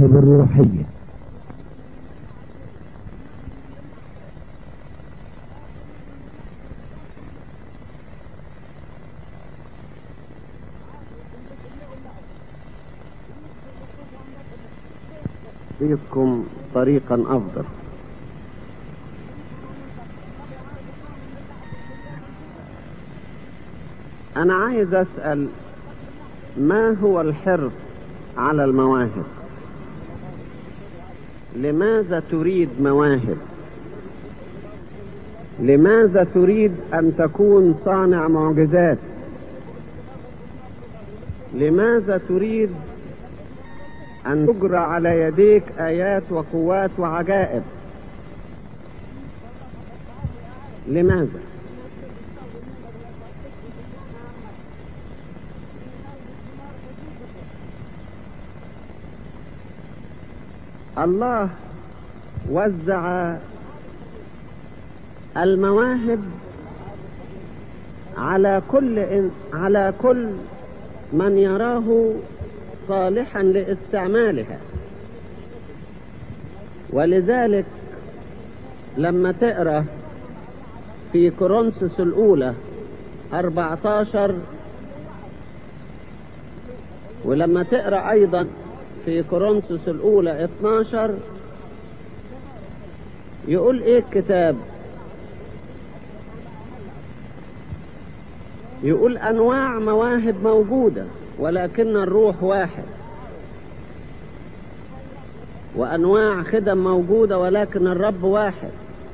المواهب الروحية فيكم طريقا أفضل أنا عايز أسأل ما هو الحرص على المواهب لماذا تريد مواهب لماذا تريد أن تكون صانع معجزات لماذا تريد أن تجرى على يديك آيات وقوات وعجائب لماذا الله وزع المواهب على كل إن على كل من يراه صالحا لاستعمالها ولذلك لما تقرا في كورنثوس الاولى 14 ولما تقرا ايضا في كورنثوس الاولى 12 يقول ايه الكتاب يقول انواع مواهب موجوده ولكن الروح واحد وانواع خدم موجوده ولكن الرب واحد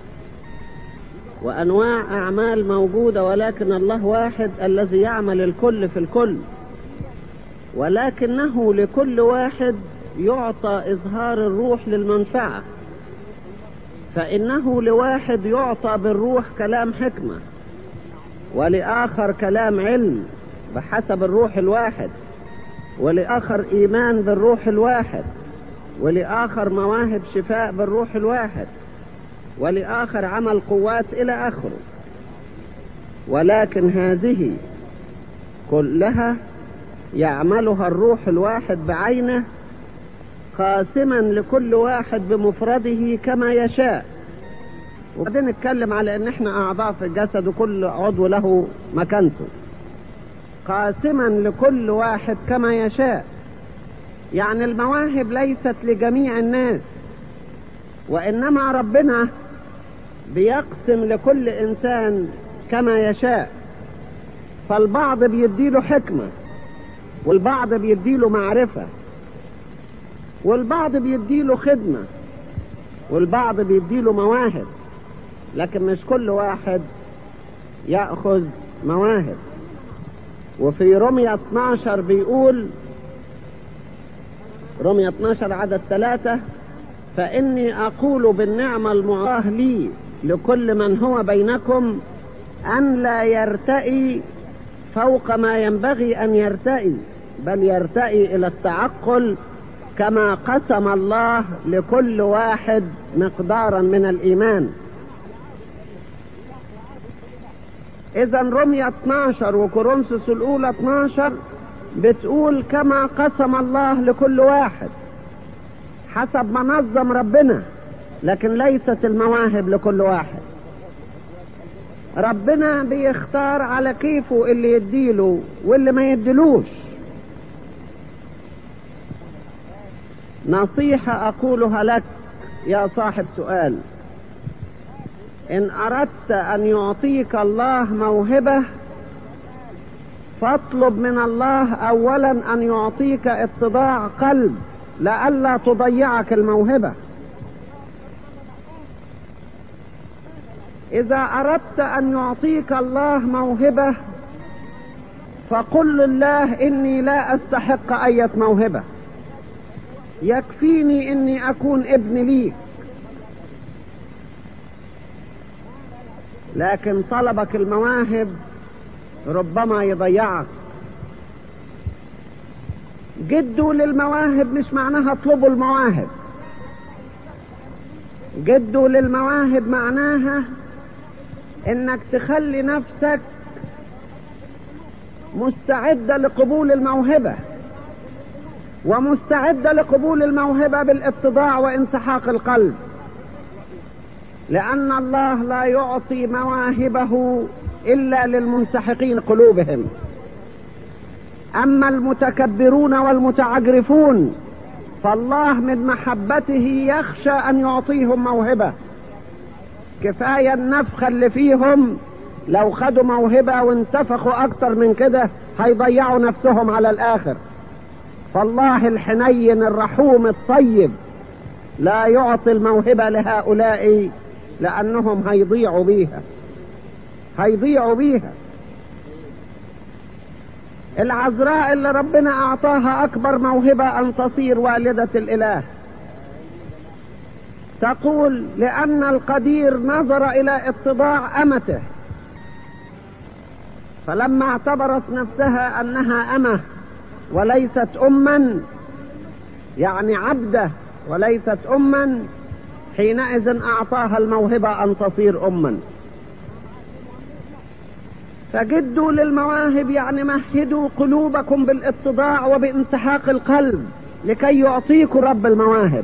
وانواع اعمال موجوده ولكن الله واحد الذي يعمل الكل في الكل ولكنه لكل واحد يعطى اظهار الروح للمنفعه فانه لواحد يعطى بالروح كلام حكمه ولاخر كلام علم بحسب الروح الواحد ولآخر إيمان بالروح الواحد ولآخر مواهب شفاء بالروح الواحد ولآخر عمل قوات إلى آخره ولكن هذه كلها يعملها الروح الواحد بعينه قاسما لكل واحد بمفرده كما يشاء وبعدين نتكلم على ان احنا اعضاء في الجسد وكل عضو له مكانته قاسما لكل واحد كما يشاء يعني المواهب ليست لجميع الناس وانما ربنا بيقسم لكل انسان كما يشاء فالبعض بيديله حكمه والبعض بيديله معرفه والبعض بيديله خدمه والبعض بيديله مواهب لكن مش كل واحد ياخذ مواهب وفي رمية 12 بيقول رمية 12 عدد ثلاثة فإني أقول بالنعمة المعطاه لي لكل من هو بينكم أن لا يرتئي فوق ما ينبغي أن يرتئي بل يرتئي إلى التعقل كما قسم الله لكل واحد مقدارا من الإيمان اذا رمية 12 وكورنثوس الاولى 12 بتقول كما قسم الله لكل واحد حسب ما نظم ربنا لكن ليست المواهب لكل واحد ربنا بيختار على كيفه اللي يديله واللي ما يديلوش نصيحة أقولها لك يا صاحب سؤال إن أردت أن يعطيك الله موهبة فاطلب من الله أولا أن يعطيك اتضاع قلب لئلا تضيعك الموهبة إذا أردت أن يعطيك الله موهبة فقل لله إني لا أستحق أية موهبة يكفيني إني أكون ابن ليك لكن طلبك المواهب ربما يضيعك جدوا للمواهب مش معناها اطلبوا المواهب جدوا للمواهب معناها انك تخلي نفسك مستعدة لقبول الموهبة ومستعدة لقبول الموهبة بالاتضاع وانسحاق القلب لأن الله لا يعطي مواهبه إلا للمنسحقين قلوبهم أما المتكبرون والمتعجرفون فالله من محبته يخشى أن يعطيهم موهبة كفاية النفخة اللي فيهم لو خدوا موهبة وانتفخوا أكتر من كده هيضيعوا نفسهم على الآخر فالله الحنين الرحوم الطيب لا يعطي الموهبة لهؤلاء لأنهم هيضيعوا بيها هيضيعوا بيها العذراء اللي ربنا أعطاها أكبر موهبة أن تصير والدة الإله تقول لأن القدير نظر إلى اتضاع أمته فلما اعتبرت نفسها أنها أمه وليست أما يعني عبدة وليست أما حينئذ أعطاها الموهبة أن تصير أما فجدوا للمواهب يعني مهدوا قلوبكم بالاتضاع وبانسحاق القلب لكي يعطيكم رب المواهب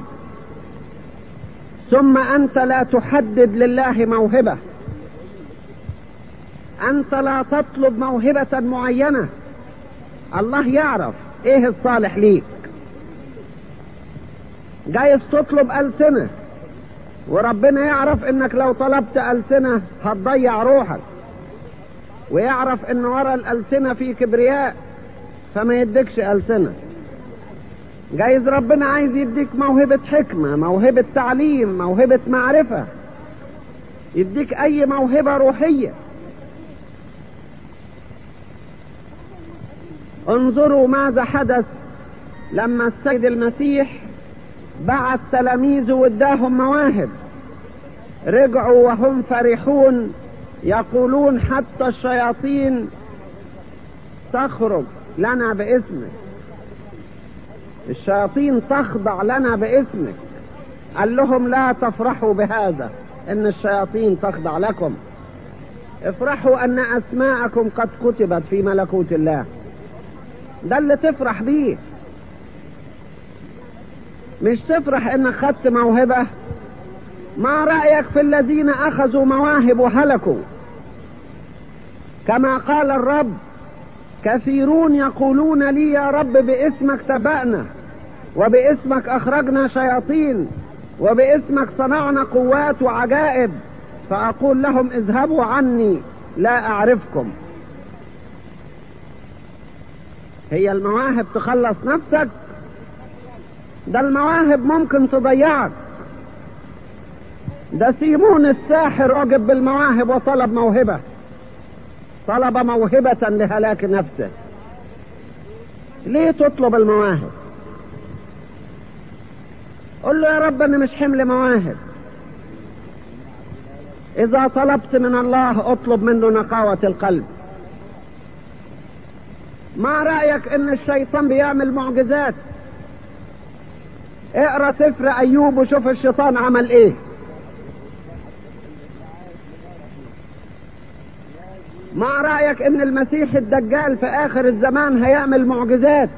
ثم أنت لا تحدد لله موهبة أنت لا تطلب موهبة معينة الله يعرف إيه الصالح ليك جايز تطلب ألسنة وربنا يعرف إنك لو طلبت ألسنة هتضيع روحك ويعرف إن ورا الألسنة في كبرياء فما يديكش ألسنة جايز ربنا عايز يديك موهبة حكمة موهبة تعليم موهبة معرفة يديك أي موهبة روحية انظروا ماذا حدث لما السيد المسيح بعت تلاميذه واداهم مواهب رجعوا وهم فرحون يقولون حتى الشياطين تخرج لنا باسمك الشياطين تخضع لنا باسمك قال لهم لا تفرحوا بهذا ان الشياطين تخضع لكم افرحوا ان اسماءكم قد كتبت في ملكوت الله ده اللي تفرح بيه مش تفرح انك خدت موهبة ما رأيك في الذين اخذوا مواهب وهلكوا كما قال الرب كثيرون يقولون لي يا رب باسمك تبأنا وباسمك اخرجنا شياطين وباسمك صنعنا قوات وعجائب فاقول لهم اذهبوا عني لا اعرفكم هي المواهب تخلص نفسك ده المواهب ممكن تضيعك ده سيمون الساحر أعجب بالمواهب وطلب موهبة طلب موهبة لهلاك نفسه ليه تطلب المواهب قل له يا رب انا مش حمل مواهب اذا طلبت من الله اطلب منه نقاوة القلب ما رأيك ان الشيطان بيعمل معجزات اقرا سفر ايوب وشوف الشيطان عمل ايه ما رأيك ان المسيح الدجال في اخر الزمان هيعمل معجزات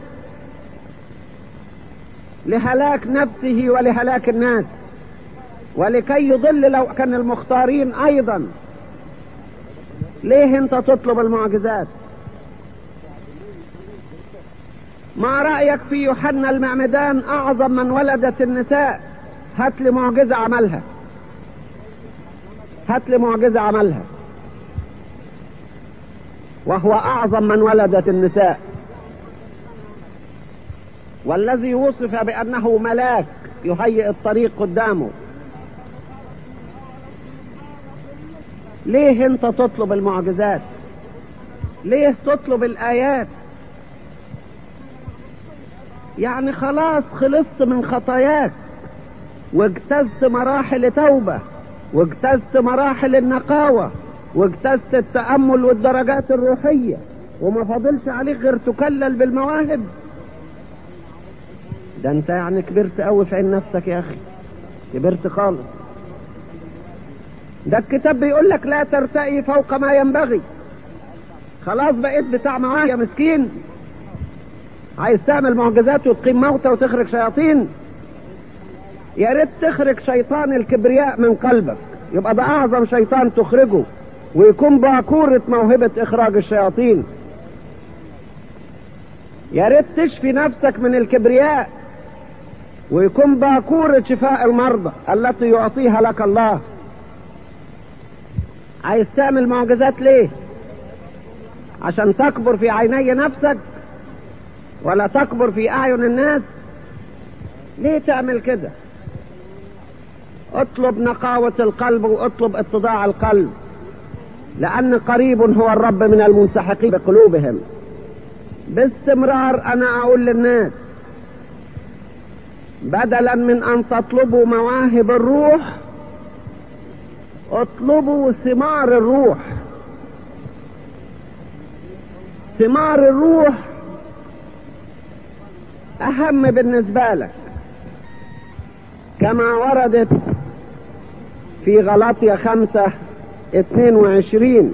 لهلاك نفسه ولهلاك الناس ولكي يضل لو كان المختارين ايضا ليه انت تطلب المعجزات ما رأيك في يوحنا المعمدان أعظم من ولدت النساء هات لي معجزة عملها هات لي معجزة عملها وهو أعظم من ولدت النساء والذي وصف بأنه ملاك يهيئ الطريق قدامه ليه انت تطلب المعجزات ليه تطلب الآيات يعني خلاص خلصت من خطاياك واجتزت مراحل توبة واجتزت مراحل النقاوة واجتزت التأمل والدرجات الروحية وما فاضلش عليك غير تكلل بالمواهب ده انت يعني كبرت قوي في عين نفسك يا اخي كبرت خالص ده الكتاب بيقول لك لا ترتقي فوق ما ينبغي خلاص بقيت بتاع مواهب يا مسكين عايز تعمل معجزات وتقيم موتى وتخرج شياطين يا ريت تخرج شيطان الكبرياء من قلبك يبقى ده اعظم شيطان تخرجه ويكون باكورة موهبة اخراج الشياطين يا ريت تشفي نفسك من الكبرياء ويكون باكورة شفاء المرضى التي يعطيها لك الله عايز تعمل معجزات ليه عشان تكبر في عيني نفسك ولا تكبر في اعين الناس ليه تعمل كده اطلب نقاوة القلب واطلب اتضاع القلب لان قريب هو الرب من المنسحقين بقلوبهم باستمرار انا اقول للناس بدلا من ان تطلبوا مواهب الروح اطلبوا ثمار الروح ثمار الروح اهم بالنسبه لك كما وردت في غلطية خمسة اتنين وعشرين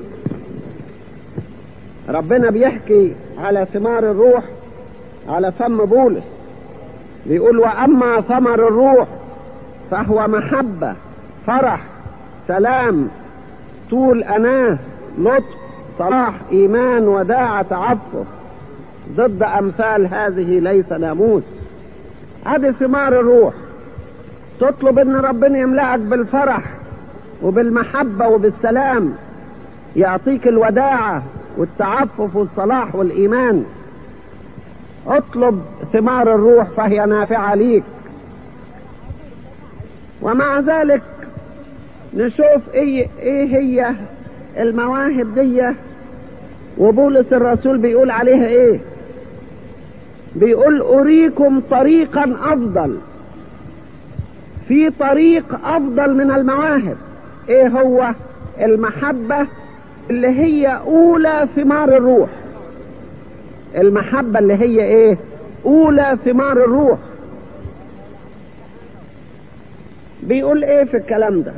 ربنا بيحكي على ثمار الروح على فم بولس بيقول واما ثمر الروح فهو محبة فرح سلام طول اناه لطف صلاح ايمان وداعة تعفف ضد امثال هذه ليس ناموس هذه ثمار الروح تطلب ان ربنا يملأك بالفرح وبالمحبة وبالسلام يعطيك الوداعة والتعفف والصلاح والإيمان اطلب ثمار الروح فهي نافعة ليك ومع ذلك نشوف ايه, إيه هي المواهب دي وبولس الرسول بيقول عليها ايه بيقول اريكم طريقا افضل في طريق افضل من المواهب ايه هو المحبة اللي هي اولى ثمار الروح المحبة اللي هي ايه اولى ثمار الروح بيقول ايه في الكلام ده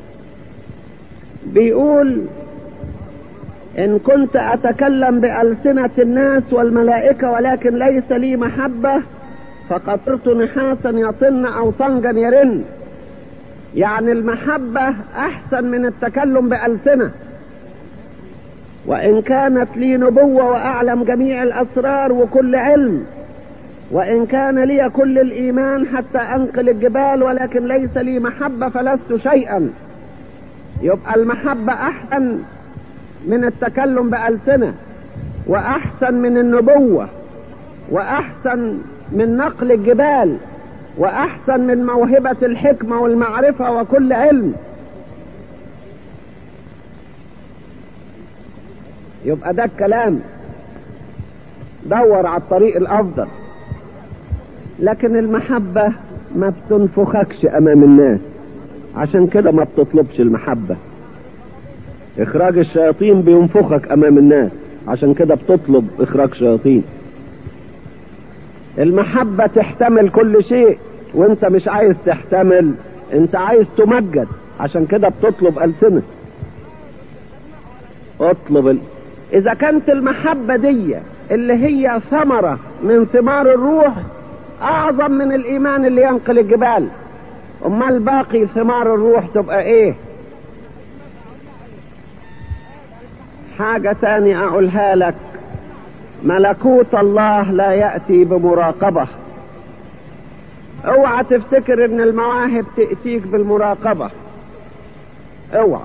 بيقول ان كنت اتكلم بألسنة الناس والملائكة ولكن ليس لي محبة فقد صرت نحاسا يطن او صنجا يرن يعني المحبة احسن من التكلم بألسنة وان كانت لي نبوة واعلم جميع الاسرار وكل علم وان كان لي كل الايمان حتى انقل الجبال ولكن ليس لي محبة فلست شيئا يبقى المحبة احسن من التكلم بألسنة واحسن من النبوة واحسن من نقل الجبال واحسن من موهبة الحكمة والمعرفة وكل علم يبقى ده الكلام دور على الطريق الافضل لكن المحبة ما بتنفخكش امام الناس عشان كده ما بتطلبش المحبة اخراج الشياطين بينفخك امام الناس عشان كده بتطلب اخراج شياطين المحبة تحتمل كل شيء وانت مش عايز تحتمل انت عايز تمجد عشان كده بتطلب ألسنة اطلب ال... اذا كانت المحبة دي اللي هي ثمرة من ثمار الروح اعظم من الايمان اللي ينقل الجبال امال باقي ثمار الروح تبقى ايه حاجة تانية اقولها لك ملكوت الله لا يأتي بمراقبة اوعى تفتكر ان المواهب تأتيك بالمراقبة اوعى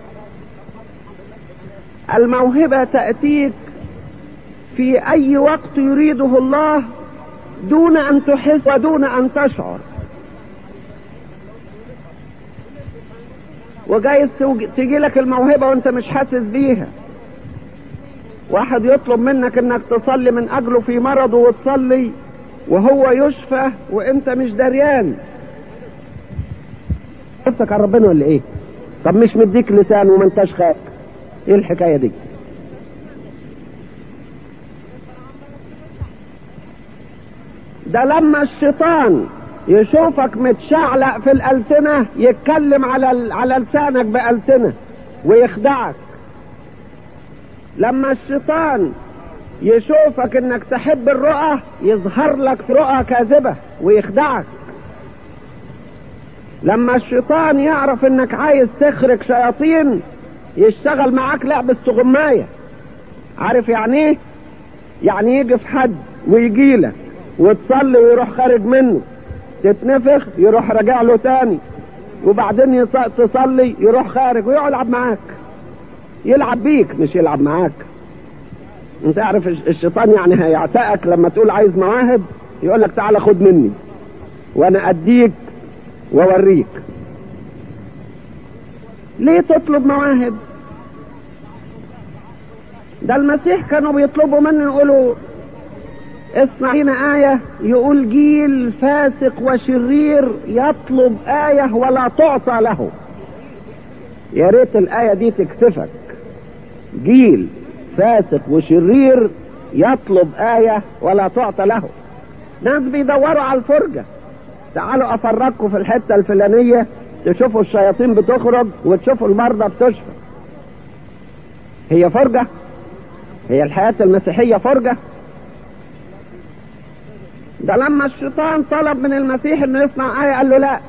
الموهبة تأتيك في اي وقت يريده الله دون ان تحس ودون ان تشعر وجايز تجي لك الموهبة وانت مش حاسس بيها واحد يطلب منك انك تصلي من اجله في مرضه وتصلي وهو يشفى وانت مش دريان نفسك على ربنا ولا ايه طب مش مديك لسان وما انتش خايف ايه الحكايه دي ده لما الشيطان يشوفك متشعلق في الألسنة يتكلم على على لسانك بألسنة ويخدعك لما الشيطان يشوفك انك تحب الرؤى يظهر لك في رؤى كاذبة ويخدعك لما الشيطان يعرف انك عايز تخرج شياطين يشتغل معاك لعبة استغماية عارف يعني ايه يعني يجي في حد ويجي لك وتصلي ويروح خارج منه تتنفخ يروح راجع له تاني وبعدين تصلي يروح خارج ويلعب معاك يلعب بيك مش يلعب معاك انت عارف الشيطان يعني هيعتقك لما تقول عايز مواهب يقول لك تعالى خد مني وانا اديك واوريك ليه تطلب مواهب ده المسيح كانوا بيطلبوا منه يقولوا اصنع لنا آية يقول جيل فاسق وشرير يطلب آية ولا تعطى له يا ريت الآية دي تكسفك جيل فاسق وشرير يطلب آية ولا تعطى له ناس بيدوروا على الفرجة تعالوا أفرجكم في الحتة الفلانية تشوفوا الشياطين بتخرج وتشوفوا المرضى بتشفى هي فرجة هي الحياة المسيحية فرجة ده لما الشيطان طلب من المسيح انه يصنع آية قال له لا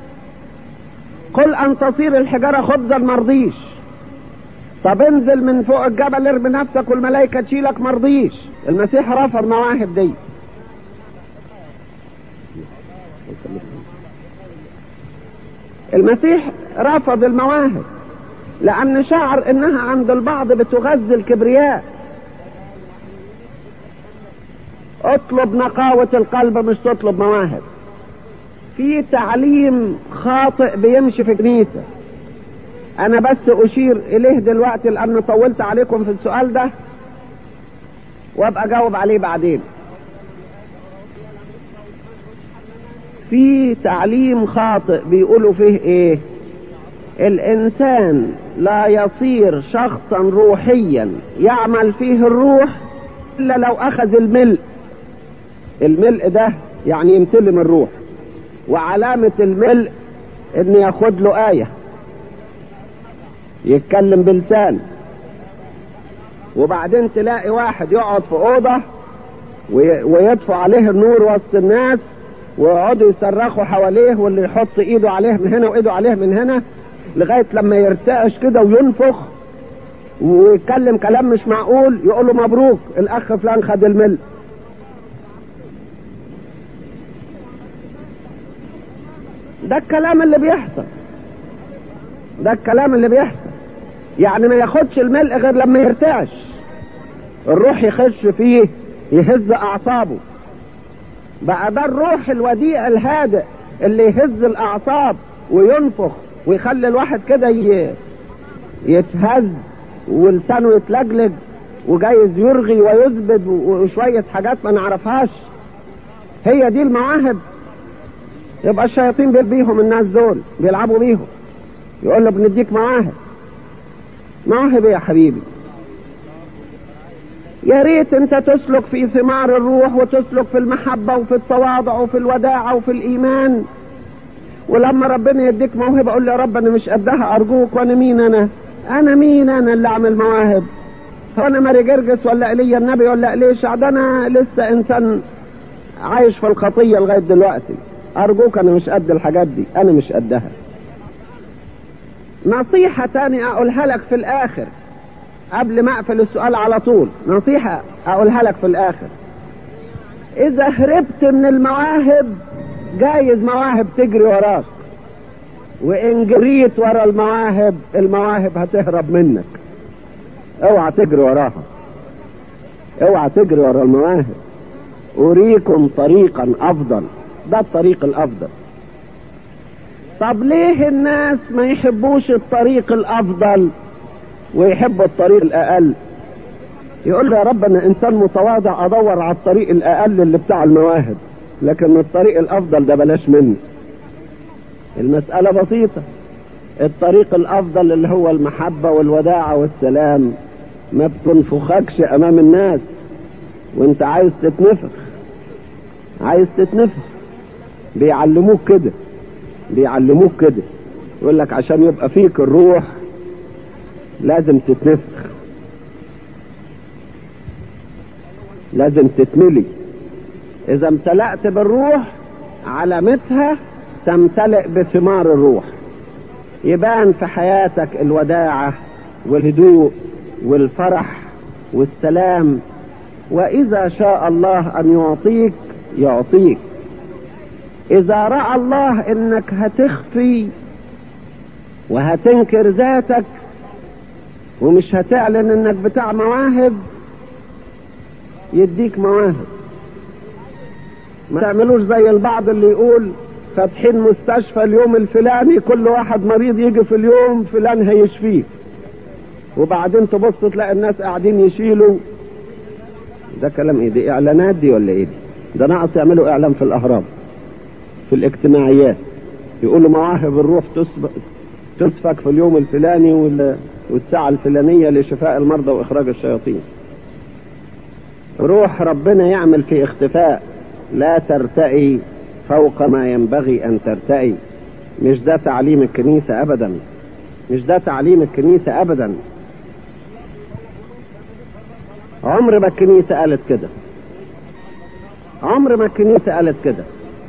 قل ان تصير الحجارة خبزا مرضيش طب انزل من فوق الجبل ارمي نفسك والملائكة تشيلك مرضيش المسيح رفض مواهب دي المسيح رفض المواهب لأن شعر إنها عند البعض بتغذي الكبرياء اطلب نقاوة القلب مش تطلب مواهب في تعليم خاطئ بيمشي في كنيسة أنا بس أشير إليه دلوقتي لأنه طولت عليكم في السؤال ده وأبقى أجاوب عليه بعدين في تعليم خاطئ بيقولوا فيه ايه الانسان لا يصير شخصا روحيا يعمل فيه الروح الا لو اخذ الملء الملء ده يعني يمتلي من الروح وعلامة الملء ان ياخد له آية يتكلم بلسان وبعدين تلاقي واحد يقعد في أوضة ويطفو عليه النور وسط الناس ويقعدوا يصرخوا حواليه واللي يحط ايده عليه من هنا وايده عليه من هنا لغايه لما يرتعش كده وينفخ ويتكلم كلام مش معقول يقول له مبروك الاخ فلان خد الملء ده الكلام اللي بيحصل ده الكلام اللي بيحصل يعني ما ياخدش الملء غير لما يرتعش الروح يخش فيه يهز اعصابه بقى ده الروح الوديع الهادئ اللي يهز الاعصاب وينفخ ويخلي الواحد كده يتهز ولسانه يتلجلج وجايز يرغي ويثبت وشوية حاجات ما نعرفهاش هي دي المواهب يبقى الشياطين بيهم الناس دول بيلعبوا بيهم يقول له بنديك مواهب مواهب يا حبيبي يا ريت انت تسلك في ثمار الروح وتسلك في المحبة وفي التواضع وفي الوداعة وفي الإيمان ولما ربنا يديك موهبة قول له يا رب أنا مش قدها أرجوك وأنا مين أنا أنا مين أنا اللي أعمل مواهب هو أنا ماري جرجس ولا إيليا النبي ولا إليشع ده أنا لسه إنسان عايش في الخطية لغاية دلوقتي أرجوك أنا مش قد الحاجات دي أنا مش قدها نصيحة تاني أقولها لك في الآخر قبل ما اقفل السؤال على طول نصيحة اقولها لك في الاخر اذا هربت من المواهب جايز مواهب تجري وراك وان جريت ورا المواهب المواهب هتهرب منك اوعى تجري وراها اوعى تجري ورا المواهب اريكم طريقا افضل ده الطريق الافضل طب ليه الناس ما يحبوش الطريق الافضل ويحب الطريق الاقل يقول له يا رب انا انسان متواضع ادور على الطريق الاقل اللي بتاع المواهب لكن الطريق الافضل ده بلاش منه المسألة بسيطة الطريق الافضل اللي هو المحبة والوداعة والسلام ما بتنفخكش امام الناس وانت عايز تتنفخ عايز تتنفخ بيعلموك كده بيعلموك كده يقول لك عشان يبقى فيك الروح لازم تتنفخ لازم تتملي اذا امتلأت بالروح علامتها تمتلئ بثمار الروح يبان في حياتك الوداعة والهدوء والفرح والسلام واذا شاء الله ان يعطيك يعطيك اذا راى الله انك هتخفي وهتنكر ذاتك ومش هتعلن انك بتاع مواهب يديك مواهب ما تعملوش زي البعض اللي يقول فاتحين مستشفى اليوم الفلاني كل واحد مريض يجي في اليوم فلان هيشفيه وبعدين تبص تلاقي الناس قاعدين يشيلوا ده كلام ايه دي اعلانات دي ولا ايه دي ده ناقص يعملوا اعلان في الاهرام في الاجتماعيات يقولوا مواهب الروح تسبق تسفك في اليوم الفلاني والساعة الفلانية لشفاء المرضى وإخراج الشياطين روح ربنا يعمل في اختفاء لا ترتئي فوق ما ينبغي أن ترتئي مش ده تعليم الكنيسة أبدا مش ده تعليم الكنيسة أبدا عمر ما الكنيسة قالت كده عمر ما الكنيسة قالت كده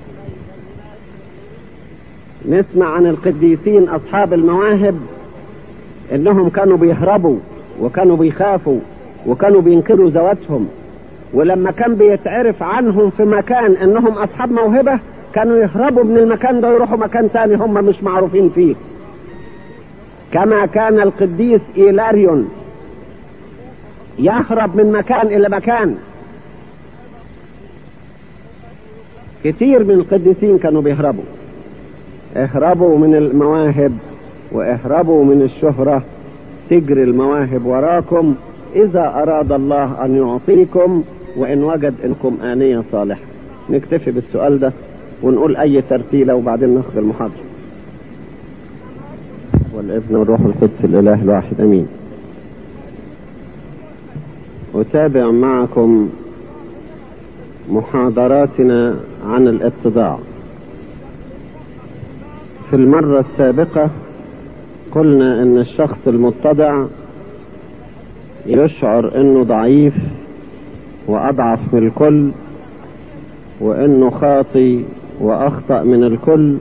نسمع عن القديسين أصحاب المواهب إنهم كانوا بيهربوا وكانوا بيخافوا وكانوا بينكروا ذواتهم ولما كان بيتعرف عنهم في مكان إنهم أصحاب موهبة كانوا يهربوا من المكان ده ويروحوا مكان تاني هم مش معروفين فيه كما كان القديس إيلاريون يهرب من مكان إلى مكان كتير من القديسين كانوا بيهربوا اهربوا من المواهب واهربوا من الشهرة تجري المواهب وراكم إذا أراد الله أن يعطيكم وإن وجد إنكم آنية صالحة نكتفي بالسؤال ده ونقول أي ترتيلة وبعدين ناخد المحاضرة والابن والروح القدس الإله الواحد أمين أتابع معكم محاضراتنا عن الاتضاع في المرة السابقة قلنا ان الشخص المتضع يشعر انه ضعيف واضعف من الكل وانه خاطي واخطأ من الكل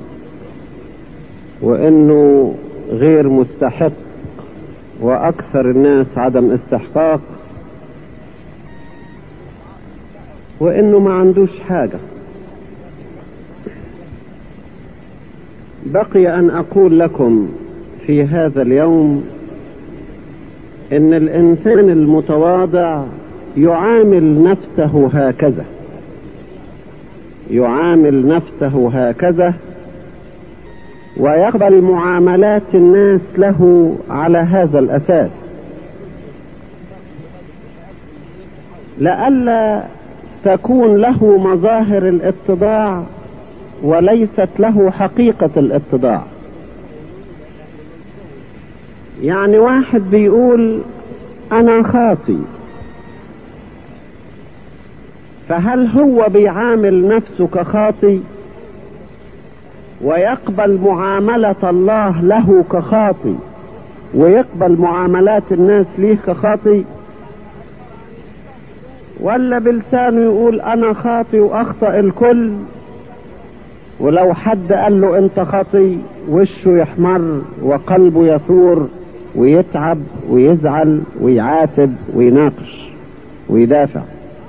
وانه غير مستحق واكثر الناس عدم استحقاق وانه ما عندوش حاجه بقي ان اقول لكم في هذا اليوم ان الانسان المتواضع يعامل نفسه هكذا يعامل نفسه هكذا ويقبل معاملات الناس له على هذا الاساس لئلا تكون له مظاهر الاتضاع وليست له حقيقة الاتضاع يعني واحد بيقول انا خاطي فهل هو بيعامل نفسه كخاطي ويقبل معاملة الله له كخاطي ويقبل معاملات الناس ليه كخاطي ولا بلسانه يقول انا خاطي واخطأ الكل ولو حد قال له انت خاطي وشه يحمر وقلبه يثور ويتعب ويزعل ويعاتب ويناقش ويدافع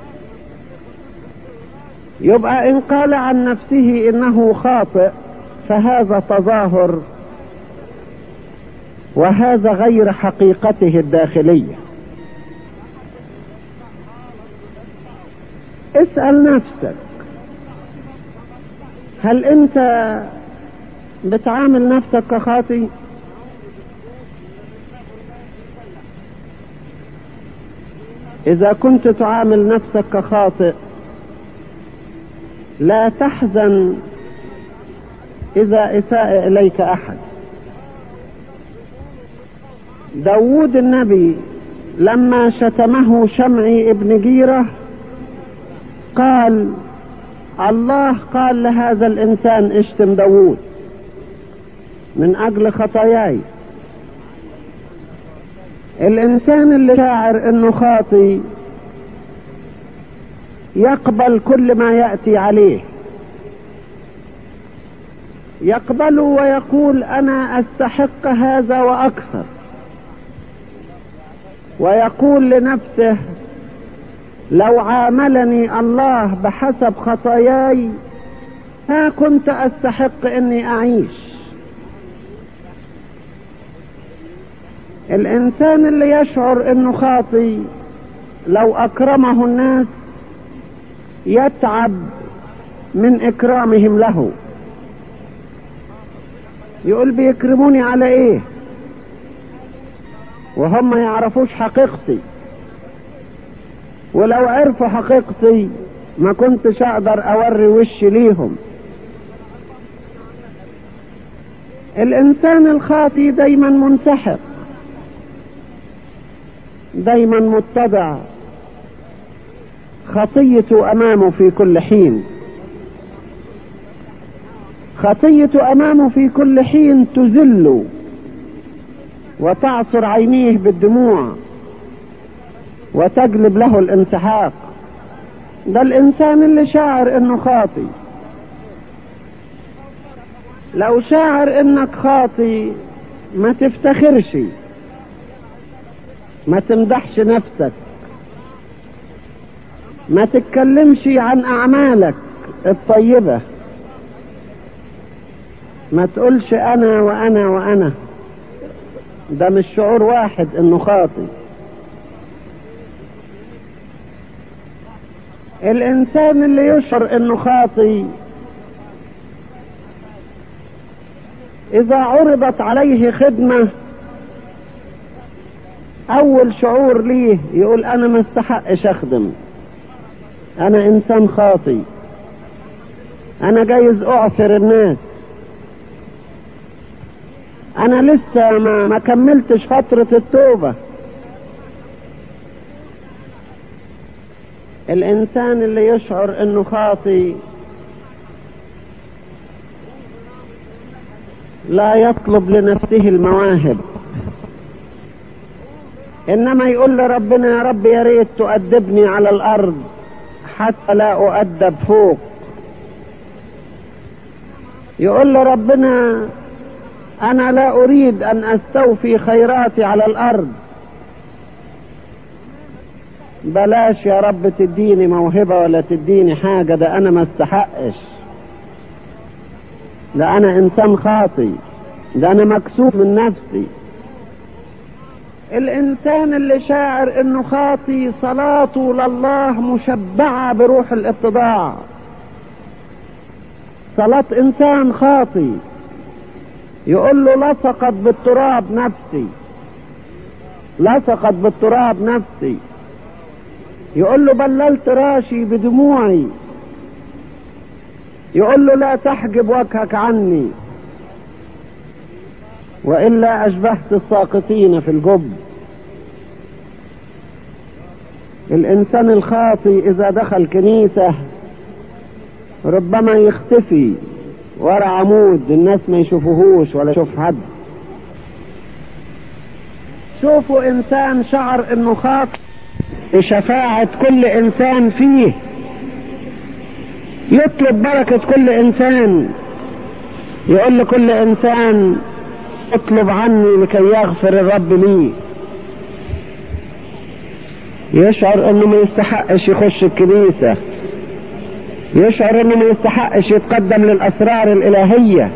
يبقى ان قال عن نفسه انه خاطئ فهذا تظاهر وهذا غير حقيقته الداخليه اسال نفسك هل انت بتعامل نفسك كخاطي اذا كنت تعامل نفسك كخاطئ لا تحزن اذا اساء اليك احد داود النبي لما شتمه شمعي ابن جيره قال الله قال لهذا الانسان اشتم داوود من اجل خطاياي الانسان اللي شاعر انه خاطي يقبل كل ما يأتي عليه يقبل ويقول أنا أستحق هذا وأكثر ويقول لنفسه لو عاملني الله بحسب خطاياي ها كنت أستحق أني أعيش الإنسان اللي يشعر أنه خاطي لو أكرمه الناس يتعب من إكرامهم له يقول بيكرموني على إيه وهم ما يعرفوش حقيقتي ولو عرفوا حقيقتي ما كنتش اقدر اوري وشي ليهم الانسان الخاطي دايما منسحق دايما متبع خطيته امامه في كل حين خطيته امامه في كل حين تذله وتعصر عينيه بالدموع وتجلب له الانسحاق ده الانسان اللي شاعر انه خاطي لو شاعر انك خاطي ما تفتخرش ما تمدحش نفسك ما تتكلمش عن اعمالك الطيبة ما تقولش انا وانا وانا ده مش شعور واحد انه خاطي الانسان اللي يشعر انه خاطي اذا عرضت عليه خدمة اول شعور ليه يقول انا ما استحقش اخدم انا انسان خاطي انا جايز اعثر الناس انا لسه ما, ما كملتش فترة التوبة الانسان اللي يشعر انه خاطي لا يطلب لنفسه المواهب انما يقول لربنا يا رب يا ريت تؤدبني على الارض حتى لا اؤدب فوق يقول لربنا انا لا اريد ان استوفي خيراتي على الارض بلاش يا رب تديني موهبة ولا تديني حاجة ده انا ما استحقش ده انا انسان خاطي ده انا مكسوف من نفسي الانسان اللي شاعر انه خاطي صلاته لله مشبعة بروح الاتضاع صلاة انسان خاطي يقول له لصقت بالتراب نفسي لصقت بالتراب نفسي يقول له بللت راشي بدموعي يقول له لا تحجب وجهك عني والا اشبهت الساقطين في الجب الانسان الخاطي اذا دخل كنيسه ربما يختفي ورا عمود الناس ما يشوفوهوش ولا يشوف حد شوفوا انسان شعر انه خاطئ بشفاعة كل انسان فيه يطلب بركة كل انسان يقول لكل انسان اطلب عني لكي يغفر الرب لي يشعر انه ما يستحقش يخش الكنيسة يشعر انه ما يستحقش يتقدم للاسرار الالهية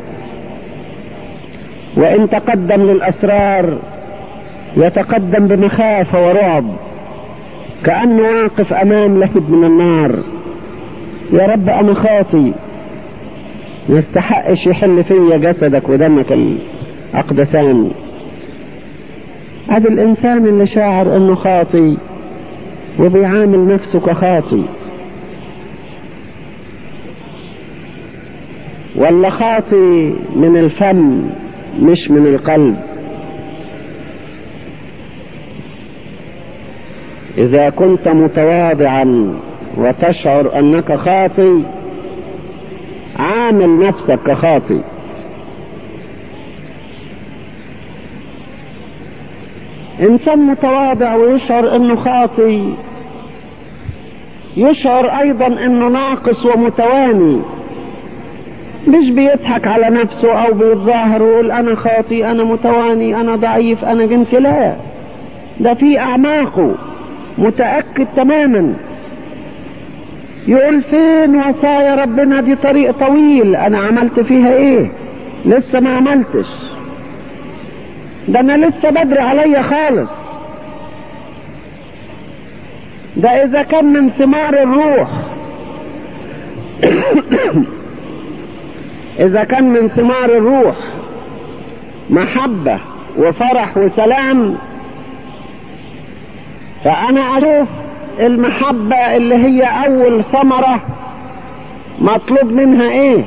وان تقدم للاسرار يتقدم بمخافة ورعب كأنه واقف امام لهب من النار يا رب انا خاطي ما يستحقش يحل فيا جسدك ودمك الاقدسان هذا الانسان اللي شاعر انه خاطي وبيعامل نفسه كخاطي ولا خاطي من الفم مش من القلب اذا كنت متواضعا وتشعر انك خاطي عامل نفسك كخاطي انسان متواضع ويشعر انه خاطي يشعر ايضا انه ناقص ومتواني مش بيضحك على نفسه او بيتظاهر ويقول انا خاطي انا متواني انا ضعيف انا جنسي لا ده في اعماقه متأكد تماما يقول فين وصايا ربنا دي طريق طويل انا عملت فيها ايه لسه ما عملتش ده انا لسه بدري عليا خالص ده اذا كان من ثمار الروح اذا كان من ثمار الروح محبة وفرح وسلام فانا اشوف المحبة اللي هي اول ثمرة مطلوب منها ايه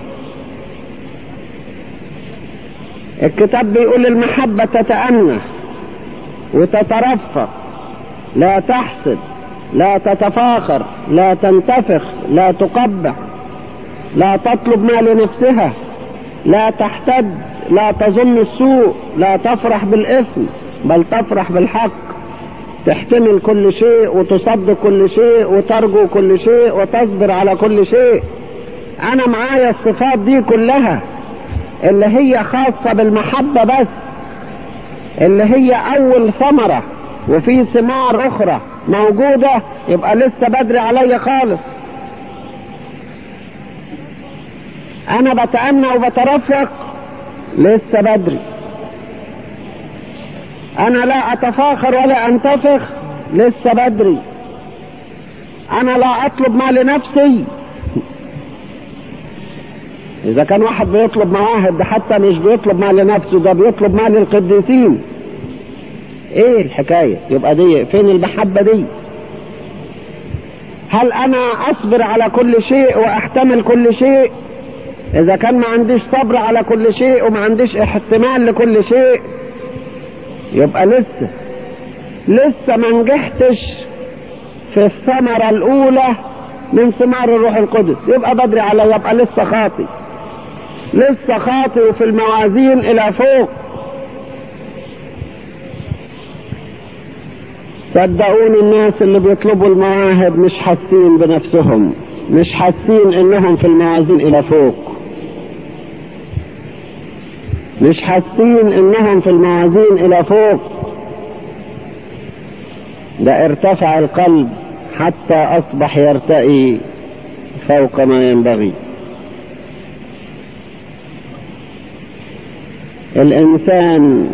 الكتاب بيقول المحبة تتأنى وتترفق لا تحسد لا تتفاخر لا تنتفخ لا تقبح لا تطلب ما لنفسها لا تحتد لا تظن السوء لا تفرح بالإثم بل تفرح بالحق تحتمل كل شيء وتصدق كل شيء وترجو كل شيء وتصبر على كل شيء انا معايا الصفات دي كلها اللي هي خاصة بالمحبة بس اللي هي اول ثمرة وفي ثمار اخرى موجودة يبقى لسه بدري عليا خالص انا بتأنى وبترفق لسه بدري انا لا اتفاخر ولا انتفخ لسه بدري انا لا اطلب ما لنفسي اذا كان واحد بيطلب مواهب ده حتى مش بيطلب ما لنفسه ده بيطلب ما للقديسين ايه الحكاية يبقى دي فين المحبة دي هل انا اصبر على كل شيء واحتمل كل شيء اذا كان ما عنديش صبر على كل شيء وما عنديش احتمال لكل شيء يبقى لسه لسه ما نجحتش في الثمرة الاولى من ثمار الروح القدس يبقى بدري على يبقى لسه خاطي لسه خاطي وفي الموازين الى فوق صدقوني الناس اللي بيطلبوا المواهب مش حاسين بنفسهم مش حاسين انهم في الموازين الى فوق مش حاسين انهم في الموازين الى فوق ده ارتفع القلب حتى اصبح يرتئي فوق ما ينبغي الانسان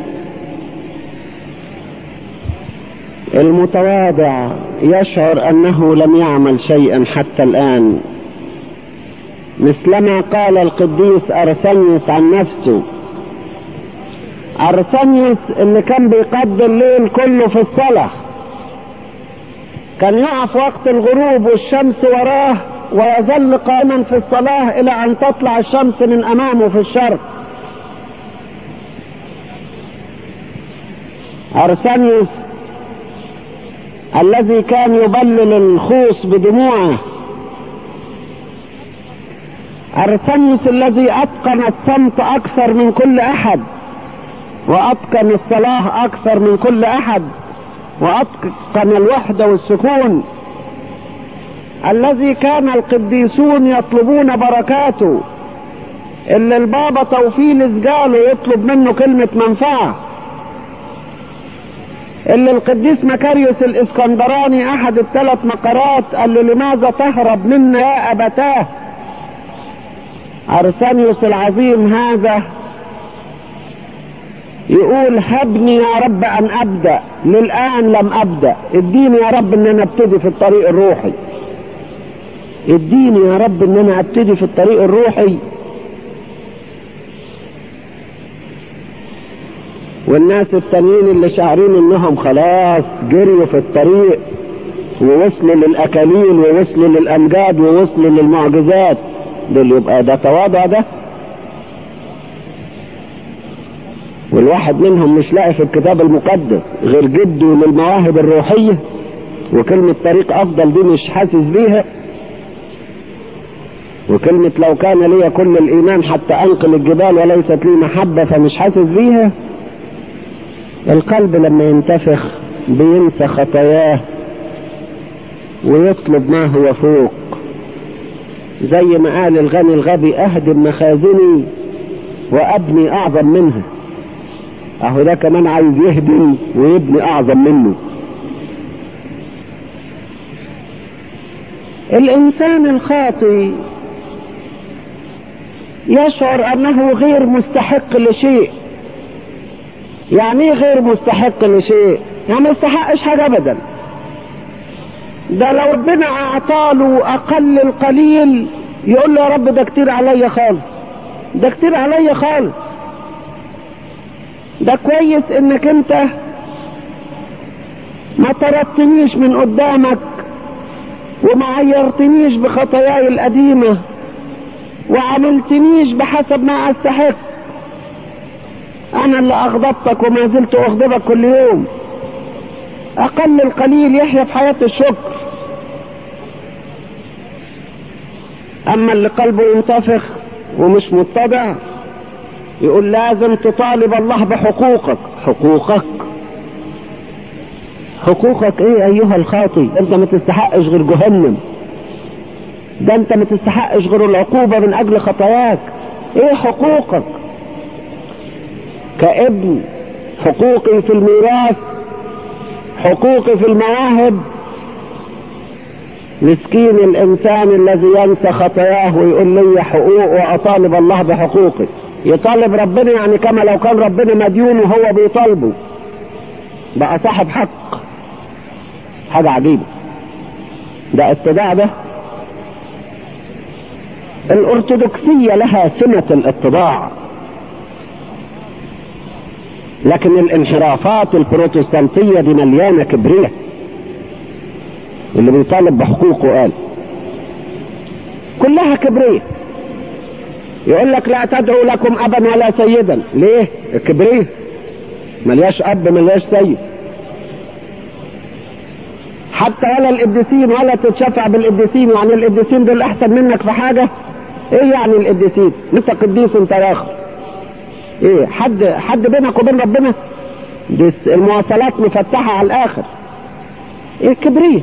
المتواضع يشعر انه لم يعمل شيئا حتى الان مثلما قال القديس ارسنيوس عن نفسه ارسنيوس اللي كان بيقضي الليل كله في الصلاة كان يقف وقت الغروب والشمس وراه ويظل قائما في الصلاة الى ان تطلع الشمس من امامه في الشرق ارسنيوس الذي كان يبلل الخوص بدموعه ارسنيوس الذي اتقن الصمت اكثر من كل احد واتقن الصلاة اكثر من كل احد واتقن الوحدة والسكون الذي كان القديسون يطلبون بركاته اللي البابا توفيل قاله يطلب منه كلمة منفعة اللي القديس مكاريوس الاسكندراني احد الثلاث مقرات قال له لماذا تهرب منا يا ابتاه ارسانيوس العظيم هذا يقول هبني يا رب ان ابدا للان لم ابدا اديني يا رب ان انا ابتدي في الطريق الروحي اديني يا رب ان انا ابتدي في الطريق الروحي والناس التانيين اللي شاعرين انهم خلاص جريوا في الطريق ووصلوا للاكاليل ووصلوا للامجاد ووصلوا للمعجزات دول يبقى ده تواضع ده والواحد منهم مش لاقي في الكتاب المقدس غير جده للمواهب الروحية وكلمة طريق افضل دي مش حاسس بيها وكلمة لو كان لي كل الايمان حتى انقل الجبال وليست لي محبة فمش حاسس بيها القلب لما ينتفخ بينسى خطاياه ويطلب ما هو فوق زي ما قال الغني الغبي اهدم مخازني وابني اعظم منها اهو ده كمان عايز يهدم ويبني اعظم منه الانسان الخاطي يشعر انه غير مستحق لشيء يعني ايه غير مستحق لشيء يعني ما يستحقش حاجه ابدا ده لو ربنا اعطاله اقل القليل يقول له يا رب ده كتير عليا خالص ده كتير عليا خالص ده كويس انك انت ما طردتنيش من قدامك وما عيرتنيش بخطاياي القديمة وعملتنيش بحسب ما استحق انا اللي اغضبتك وما زلت اغضبك كل يوم اقل القليل يحيا في حياة الشكر اما اللي قلبه ينتفخ ومش متضع يقول لازم تطالب الله بحقوقك حقوقك حقوقك ايه ايها الخاطي انت ما تستحقش غير جهنم ده انت ما تستحقش غير العقوبة من اجل خطاياك ايه حقوقك كابن حقوقي في الميراث حقوقي في المواهب مسكين الانسان الذي ينسى خطاياه ويقول لي حقوق واطالب الله بحقوقي يطالب ربنا يعني كما لو كان ربنا مديون وهو بيطالبه بقى صاحب حق حاجة عجيبة ده اتباع ده الارثوذكسية لها سمة الاتباع لكن الانحرافات البروتستانتية دي مليانة كبرية اللي بيطالب بحقوقه قال كلها كبرية يقول لك لا تدعو لكم ابا ولا سيدا ليه الكبرية ملياش اب ملياش سيد حتى ولا القديسين ولا تتشفع بالقديسين يعني القديسين دول احسن منك في حاجة ايه يعني القديسين انت قديس انت اخر ايه حد حد بينك وبين ربنا دي المواصلات مفتحة على الاخر ايه كبرية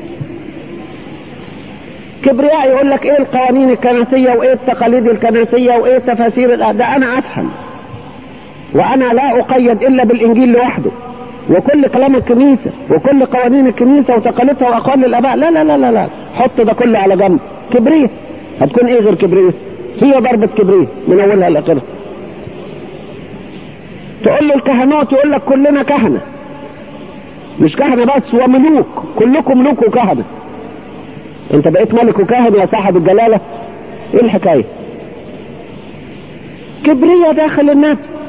كبرياء يقول لك ايه القوانين الكنسية وايه التقاليد الكنسية وايه تفاسير ده انا افهم وانا لا اقيد الا بالانجيل لوحده وكل كلام الكنيسة وكل قوانين الكنيسة وتقاليدها واقوال الاباء لا لا لا لا لا حط ده كله على جنب كبرية هتكون ايه غير كبرية هي ضربة كبرية من اولها لاخرها تقول له الكهنوت يقول لك كلنا كهنة مش كهنة بس وملوك كلكم ملوك وكهنة انت بقيت ملك وكاهن يا صاحب الجلالة ايه الحكاية كبرية داخل النفس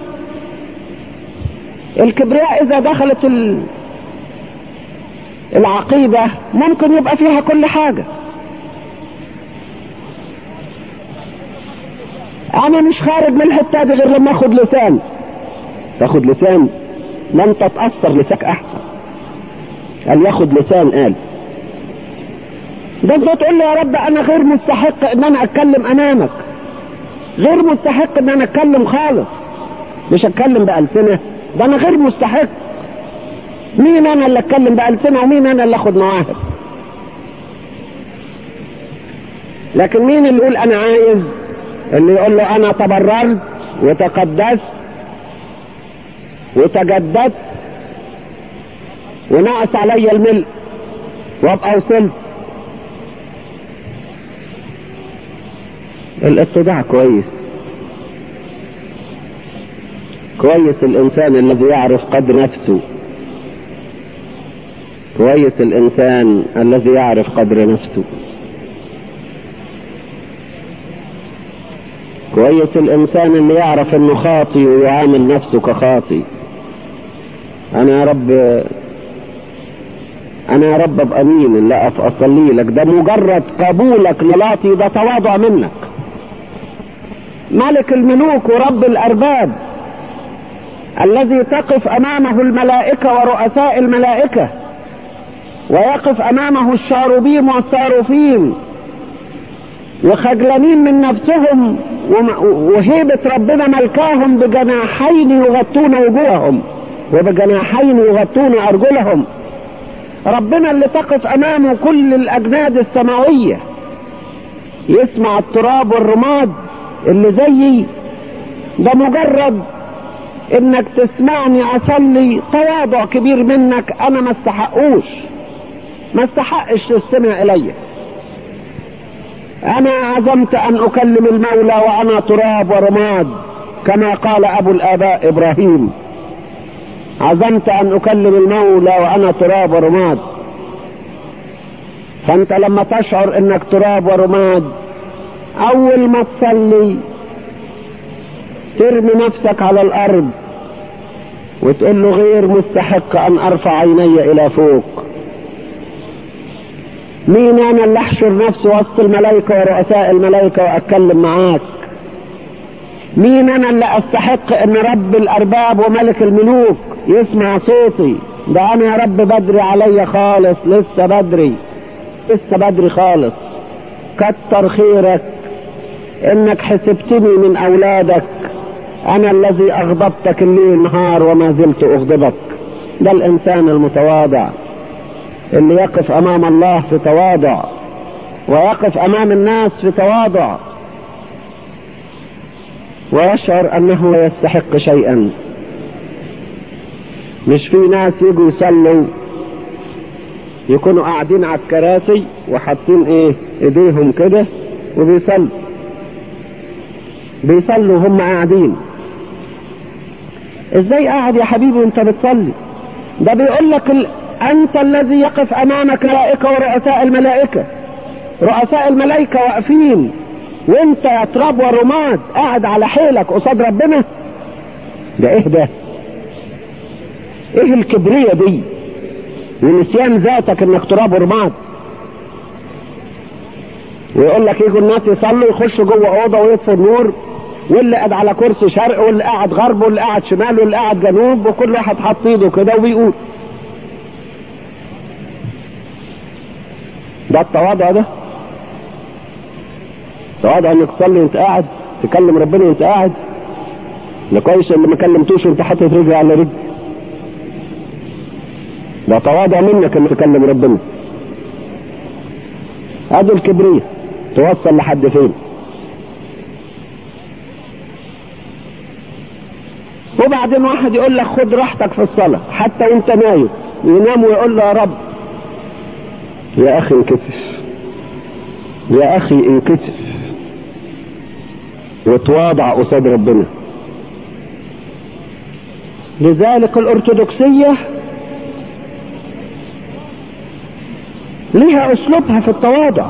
الكبرياء اذا دخلت ال... العقيدة ممكن يبقى فيها كل حاجة انا مش خارج من الحتة دي غير لما اخد لسان تاخد لسان لن تتأثر لسانك احسن قال ياخد لسان قال ده انت تقول لي يا رب انا غير مستحق ان انا اتكلم امامك غير مستحق ان انا اتكلم خالص مش اتكلم بألسنة ده انا غير مستحق مين انا اللي اتكلم بألسنة ومين انا اللي اخد مواهب لكن مين اللي يقول انا عايز اللي يقول له انا تبررت وتقدست وتجددت ونقص علي الملء وابقى وصلت الاتباع كويس كويس الانسان الذي يعرف قدر نفسه كويس الانسان الذي يعرف قدر نفسه كويس الانسان اللي يعرف انه خاطي ويعامل نفسه كخاطي انا يا رب انا يا رب ابقى مين لا اصلي لك ده مجرد قبولك للاطي ده تواضع منك ملك الملوك ورب الارباب الذي تقف امامه الملائكه ورؤساء الملائكه ويقف امامه الشاروبيم والصاروفين وخجلانين من نفسهم وهيبة ربنا ملكاهم بجناحين يغطون وجوههم وبجناحين يغطون أرجلهم ربنا اللي تقف امامه كل الاجناد السماوية يسمع التراب والرماد اللي زيي ده مجرد انك تسمعني اصلي تواضع كبير منك انا ما استحقوش ما استحقش تستمع الي انا عزمت ان اكلم المولى وانا تراب ورماد كما قال ابو الاباء ابراهيم عزمت ان اكلم المولى وانا تراب ورماد فانت لما تشعر انك تراب ورماد اول ما تصلي ترمي نفسك على الارض وتقول له غير مستحق ان ارفع عيني الى فوق مين انا اللي احشر نفسي وسط الملائكة ورؤساء الملائكة واتكلم معاك مين انا اللي استحق ان رب الارباب وملك الملوك يسمع صوتي ده انا يا رب بدري عليا خالص لسه بدري لسه بدري خالص كتر خيرك انك حسبتني من اولادك انا الذي اغضبتك الليل نهار وما زلت اغضبك ده الانسان المتواضع اللي يقف امام الله في تواضع ويقف امام الناس في تواضع ويشعر انه لا يستحق شيئا مش في ناس يجوا يصلوا يكونوا قاعدين على الكراسي وحاطين ايه ايديهم كده وبيصلوا بيصلوا هم قاعدين ازاي قاعد يا حبيبي وانت بتصلي ده بيقول لك ال... انت الذي يقف امامك ملائكه ورؤساء الملائكه رؤساء الملائكه واقفين وانت يا تراب ورماد قاعد على حيلك قصاد ربنا ده ايه ده ايه الكبرية دي ونسيان ذاتك انك تراب ورماد ويقول لك يجوا الناس يصلوا يخشوا جوه اوضه ويطفوا النور واللي قاعد على كرسي شرق واللي قاعد غرب واللي قاعد شمال واللي قاعد جنوب وكل واحد حاط ايده كده وبيقول ده التواضع ده تواضع انك تصلي وانت قاعد تكلم ربنا وانت قاعد ده كويس اللي ما كلمتوش وانت حاطط رجل على رجل ده تواضع منك انك تكلم ربنا ادي الكبرية توصل لحد فين وبعدين واحد يقول لك خد راحتك في الصلاة حتى وانت نايم ينام ويقول له يا رب يا اخي انكتف يا اخي انكتف وتواضع قصاد ربنا لذلك الارثوذكسيه ليها اسلوبها في التواضع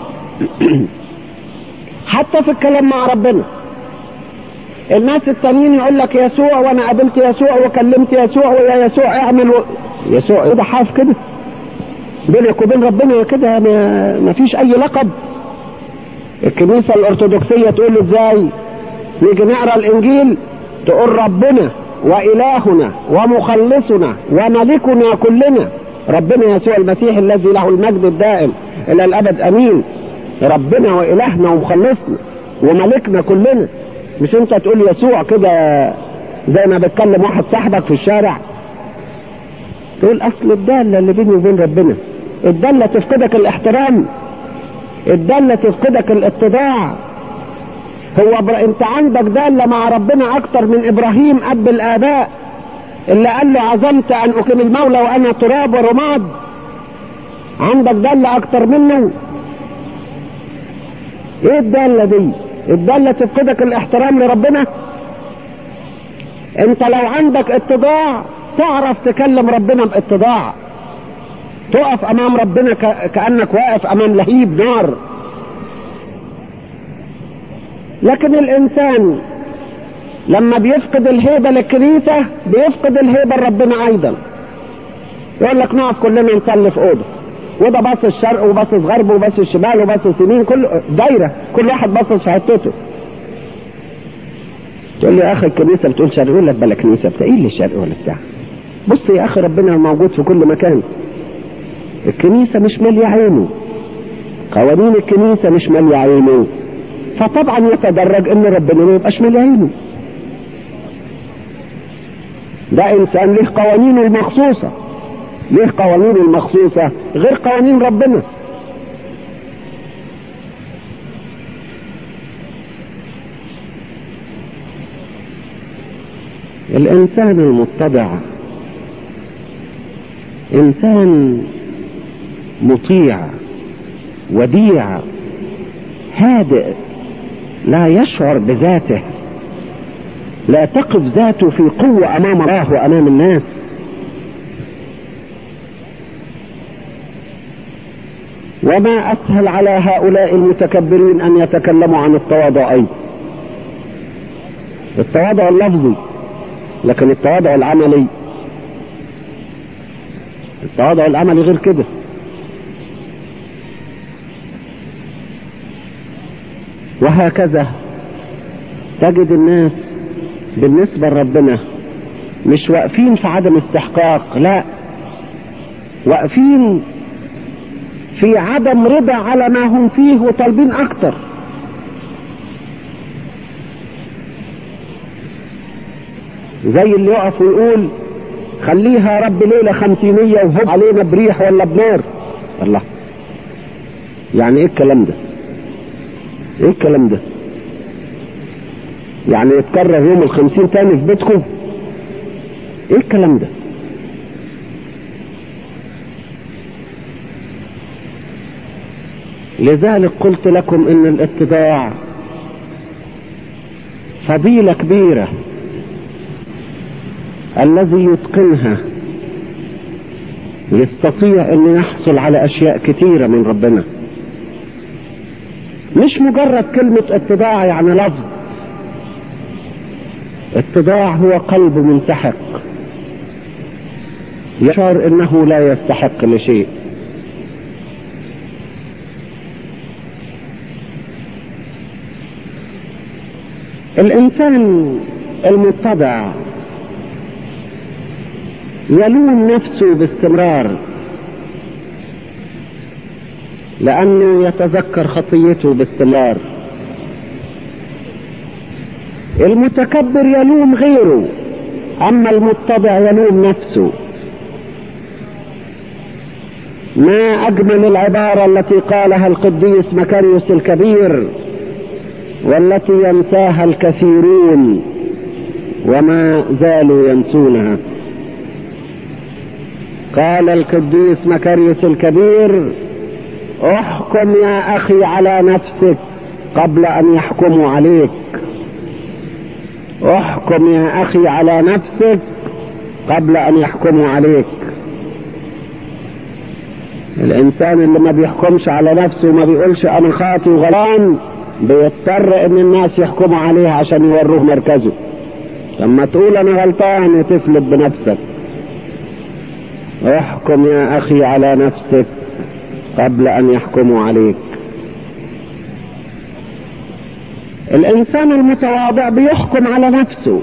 حتى في الكلام مع ربنا الناس التانيين يقول لك يسوع وانا قابلت يسوع وكلمت يسوع ويا يسوع اعمل و... يسوع ايه ده حاف كده بينك وبين ربنا كده ما... ما فيش اي لقب الكنيسة الارثوذكسية تقول له ازاي نيجي نقرا الانجيل تقول ربنا والهنا ومخلصنا وملكنا كلنا ربنا يسوع المسيح الذي له المجد الدائم الى الابد امين ربنا والهنا ومخلصنا وملكنا كلنا مش انت تقول يسوع كده زي ما بتكلم واحد صاحبك في الشارع تقول اصل الدالة اللي بيني وبين ربنا الدالة تفقدك الاحترام الدالة تفقدك الاتضاع هو بر... انت عندك دالة مع ربنا اكتر من ابراهيم اب الاباء اللي قال له عزمت ان اقيم المولى وانا تراب ورماد عندك دالة اكتر منه ايه الدالة دي الدالة تفقدك الاحترام لربنا انت لو عندك اتضاع تعرف تكلم ربنا باتضاع تقف امام ربنا ك... كانك واقف امام لهيب نار لكن الانسان لما بيفقد الهيبة للكنيسة بيفقد الهيبة لربنا ايضا يقول لك نقف كلنا نصلي في اوضه وده باصص الشرق وباصص غرب وباصص الشمال وباصص يمين كل دايره كل واحد باصص في حتته تقول لي يا اخي الكنيسه بتقول شرق يقول لك بلا كنيسه بتاع ايه اللي شرق ولا بتاع بص يا اخي ربنا موجود في كل مكان الكنيسه مش ماليه عينه قوانين الكنيسه مش ماليه عينه فطبعا يتدرج ان ربنا ما يبقاش مالي عينه ده انسان له قوانينه المخصوصه ليه قوانين المخصوصة غير قوانين ربنا الإنسان المتبع إنسان مطيع وديع هادئ لا يشعر بذاته لا تقف ذاته في قوة أمام الله وأمام الناس وما أسهل على هؤلاء المتكبرين أن يتكلموا عن التواضع أيضا التواضع اللفظي لكن التواضع العملي التواضع العملي غير كده وهكذا تجد الناس بالنسبة لربنا مش واقفين في عدم استحقاق لا واقفين في عدم رضا على ما هم فيه وطالبين اكتر زي اللي يقف ويقول خليها يا رب ليلة خمسينية وهب علينا بريح ولا بنار الله يعني ايه الكلام ده ايه الكلام ده يعني يتكرر يوم الخمسين تاني في بيتكم ايه الكلام ده لذلك قلت لكم ان الاتباع فضيلة كبيرة الذي يتقنها يستطيع ان يحصل على اشياء كثيرة من ربنا مش مجرد كلمة اتباع يعني لفظ اتباع هو قلب منسحق يشعر انه لا يستحق لشيء الانسان المتبع يلوم نفسه باستمرار لانه يتذكر خطيته باستمرار المتكبر يلوم غيره اما المتبع يلوم نفسه ما اجمل العباره التي قالها القديس مكاريوس الكبير والتي ينساها الكثيرون وما زالوا ينسونها قال القديس مكاريوس الكبير احكم يا اخي على نفسك قبل ان يحكموا عليك احكم يا اخي على نفسك قبل ان يحكموا عليك الانسان اللي ما بيحكمش على نفسه وما بيقولش انا خاطي وغلطان بيضطر ان الناس يحكموا عليه عشان يوروه مركزه لما تقول انا غلطان وتفلت بنفسك احكم يا اخي على نفسك قبل ان يحكموا عليك الانسان المتواضع بيحكم على نفسه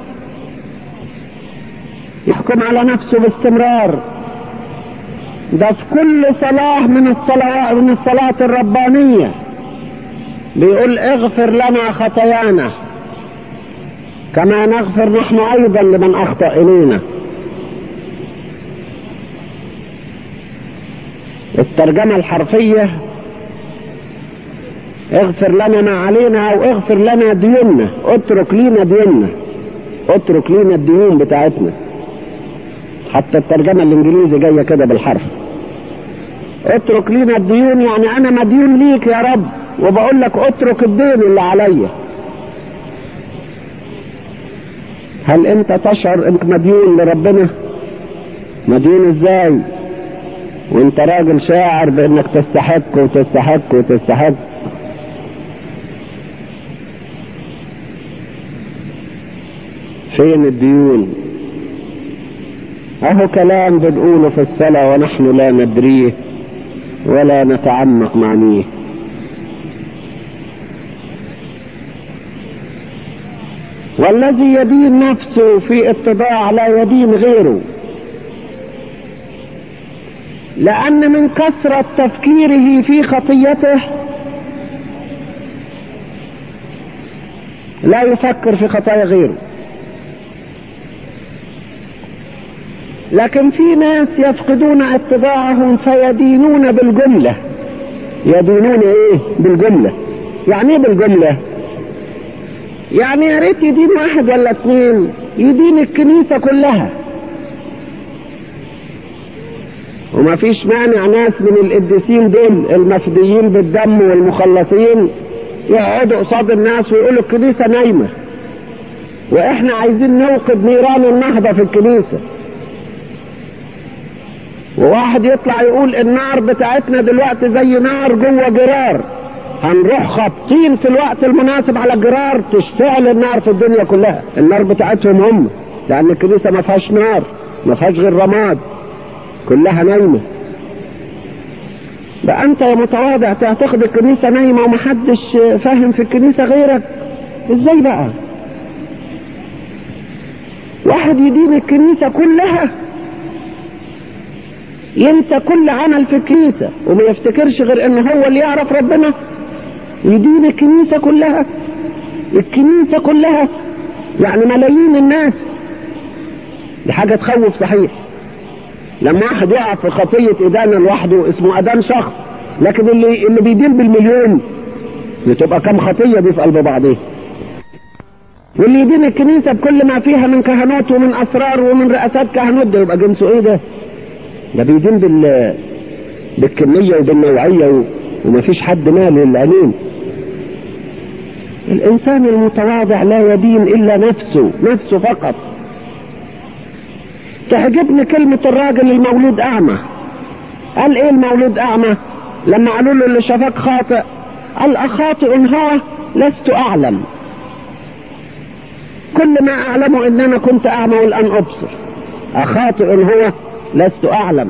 يحكم على نفسه باستمرار ده في كل صلاة من الصلاة من الصلاة الربانية بيقول اغفر لنا خطايانا كما نغفر نحن ايضا لمن اخطأ الينا الترجمة الحرفية اغفر لنا ما علينا او اغفر لنا ديوننا اترك لينا ديوننا اترك لينا الديون بتاعتنا حتى الترجمة الانجليزي جاية كده بالحرف اترك لينا الديون يعني انا مديون ليك يا رب وبقول لك اترك الدين اللي عليا هل انت تشعر انك مديون لربنا مديون ازاي وانت راجل شاعر بانك تستحق وتستحق وتستحق فين الديون اهو كلام بنقوله في الصلاة ونحن لا ندريه ولا نتعمق معنيه والذي يدين نفسه في اتباع لا يدين غيره لأن من كثرة تفكيره في خطيته لا يفكر في خطايا غيره لكن في ناس يفقدون اتباعهم فيدينون بالجملة يدينون ايه بالجملة يعني ايه بالجملة يعني يا ريت يدين واحد ولا اثنين يدين الكنيسة كلها وما فيش مانع ناس من القديسين دول المفديين بالدم والمخلصين يقعدوا قصاد الناس ويقولوا الكنيسة نايمة واحنا عايزين نوقد نيران النهضة في الكنيسة وواحد يطلع يقول النار بتاعتنا دلوقتي زي نار جوه جرار هنروح خابطين في الوقت المناسب على الجرار تشتعل النار في الدنيا كلها النار بتاعتهم هم لان الكنيسة ما فيهاش نار ما فيهاش غير رماد كلها نايمة بقى انت يا متواضع تعتقد الكنيسة نايمة ومحدش فاهم في الكنيسة غيرك ازاي بقى واحد يدين الكنيسة كلها ينسى كل عمل في الكنيسة وما يفتكرش غير ان هو اللي يعرف ربنا يدين الكنيسة كلها الكنيسة كلها يعني ملايين الناس دي حاجة تخوف صحيح لما واحد يقع في خطية إدانة لوحده اسمه أدان شخص لكن اللي اللي بيدين بالمليون بتبقى كم خطية دي في قلب بعضيه واللي يدين الكنيسة بكل ما فيها من كهنوت ومن أسرار ومن رئاسات كهنوت ده يبقى جنسه إيه ده؟ ده بيدين بال بالكمية وبالنوعية و... ومفيش حد مال للعليم الإنسان المتواضع لا يدين إلا نفسه نفسه فقط تعجبني كلمة الراجل المولود أعمى قال إيه المولود أعمى لما قالوا له اللي شافك خاطئ قال أخاطئ هو لست أعلم كل ما أعلمه إن أنا كنت أعمى والآن أبصر أخاطئ هو لست أعلم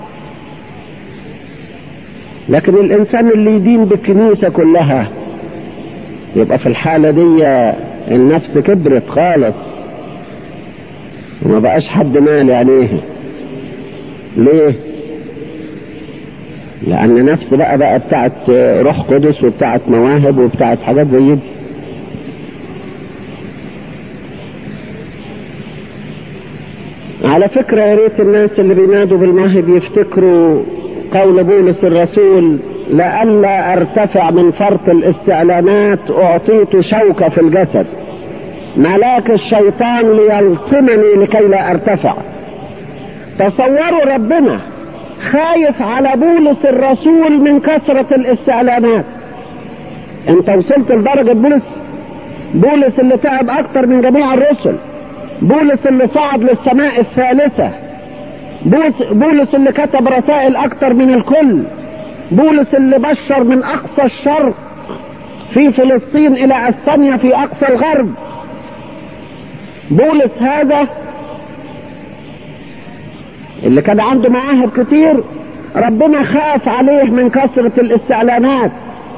لكن الإنسان اللي يدين بالكنيسة كلها يبقى في الحالة دي النفس كبرت خالص وما بقاش حد مالي عليه ليه لأن نفس بقى بقى بتاعت روح قدس وبتاعت مواهب وبتاعت حاجات زي دي على فكرة يا ريت الناس اللي بينادوا بالمواهب يفتكروا قول بولس الرسول لئلا ارتفع من فرط الاستعلانات اعطيت شوكة في الجسد ملاك الشيطان ليلطمني لكي لا ارتفع تصوروا ربنا خايف على بولس الرسول من كثرة الاستعلانات انت وصلت لدرجة بولس بولس اللي تعب اكتر من جميع الرسل بولس اللي صعد للسماء الثالثة بولس, بولس اللي كتب رسائل اكتر من الكل بولس اللي بشر من اقصى الشرق في فلسطين الى اسبانيا في اقصى الغرب بولس هذا اللي كان عنده مواهب كتير ربنا خاف عليه من كثرة الاستعلانات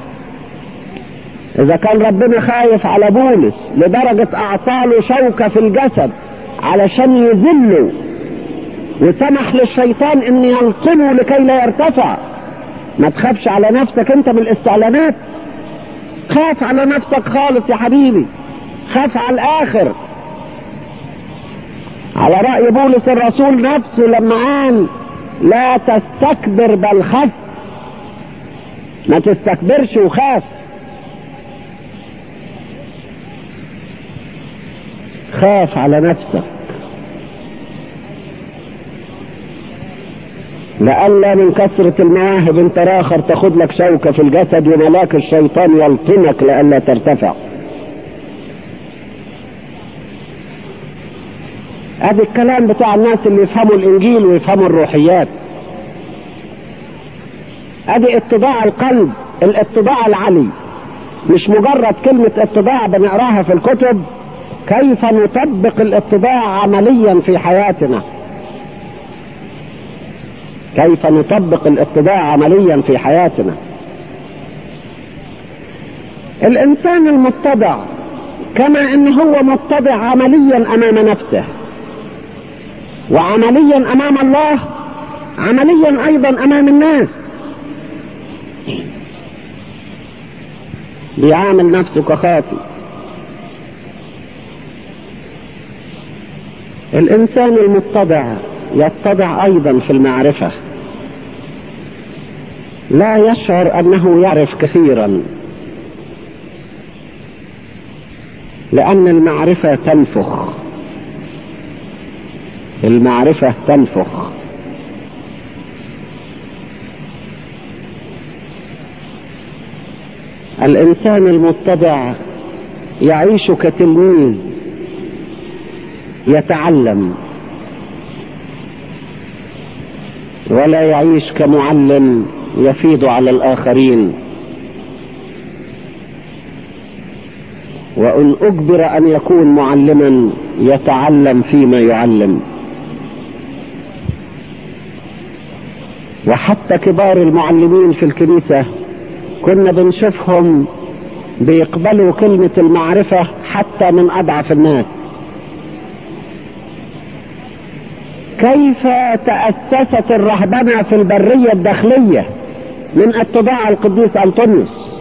اذا كان ربنا خايف على بولس لدرجة اعطاله شوكة في الجسد علشان يذله وسمح للشيطان ان يلطمه لكي لا يرتفع ما تخافش على نفسك انت بالاستعلانات خاف على نفسك خالص يا حبيبي خاف على الاخر على رأي بولس الرسول نفسه لما قال لا تستكبر بل خف ما تستكبرش وخاف خاف على نفسك لئلا من كثرة المواهب انت راخر تاخد لك شوكة في الجسد وملاك الشيطان يلطمك لئلا ترتفع ادي الكلام بتاع الناس اللي يفهموا الانجيل ويفهموا الروحيات ادي اتباع القلب الاتباع العلي مش مجرد كلمة اتباع بنقراها في الكتب كيف نطبق الاتباع عمليا في حياتنا كيف نطبق الاتباع عمليا في حياتنا الانسان المتضع كما ان هو متضع عمليا امام نفسه وعمليا امام الله عمليا ايضا امام الناس بيعامل نفسه كخاطئ الانسان المتضع يتضع ايضا في المعرفة لا يشعر انه يعرف كثيرا لان المعرفة تنفخ المعرفة تنفخ الانسان المتبع يعيش كتلميذ يتعلم ولا يعيش كمعلم يفيض على الاخرين وان اجبر ان يكون معلما يتعلم فيما يعلم وحتى كبار المعلمين في الكنيسه كنا بنشوفهم بيقبلوا كلمة المعرفة حتى من أضعف الناس كيف تأسست الرهبنة في البرية الداخلية من اتباع القديس أنطونيوس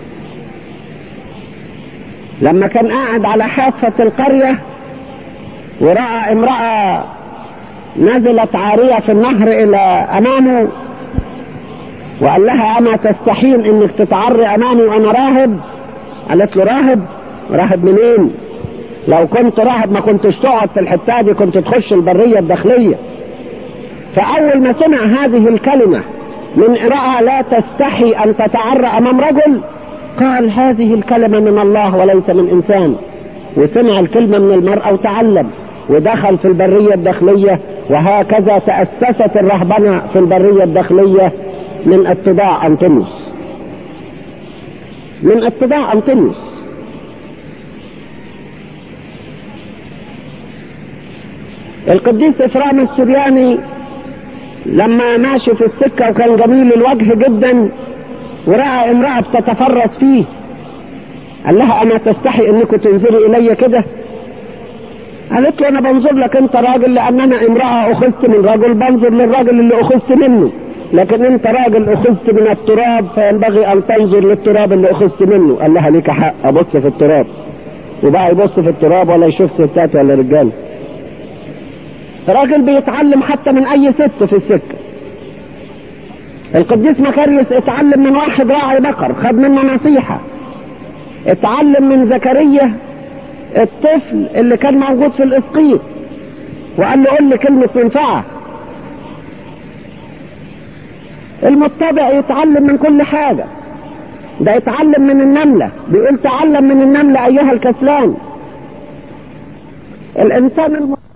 لما كان قاعد على حافة القرية ورأى امرأة نزلت عارية في النهر إلى أمامه وقال لها أما تستحين إنك تتعري أمامي وأنا راهب قالت له راهب راهب منين لو كنت راهب ما كنتش تقعد في الحتة دي كنت تخش البرية الداخلية فأول ما سمع هذه الكلمة من امرأة لا تستحي أن تتعرى أمام رجل قال هذه الكلمة من الله وليس من إنسان وسمع الكلمة من المرأة وتعلم ودخل في البرية الداخلية وهكذا تأسست الرهبنة في البرية الداخلية من اتباع أنطونيوس من اتباع أنطونيوس القديس إفرام السرياني لما ماشي في السكة وكان جميل الوجه جدا ورأى امرأة بتتفرس فيه قال لها أما تستحي أنك تنظري إلي كده قالت له أنا بنظر لك أنت راجل لأن أنا امرأة أخذت من رجل بنظر للراجل اللي أخذت منه لكن أنت راجل أخذت من التراب فينبغي أن تنظر للتراب اللي أخذت منه قال لها ليك حق أبص في التراب وبقى يبص في التراب ولا يشوف ستات ولا رجال راجل بيتعلم حتى من أي ست في السكة القديس مكاريوس اتعلم من واحد راعي بقر خد منه نصيحة اتعلم من زكريا الطفل اللي كان موجود في الاسقيط وقال له قول لي كلمة منفعة المتبع يتعلم من كل حاجة ده يتعلم من النملة بيقول تعلم من النملة أيها الكسلان الإنسان الم...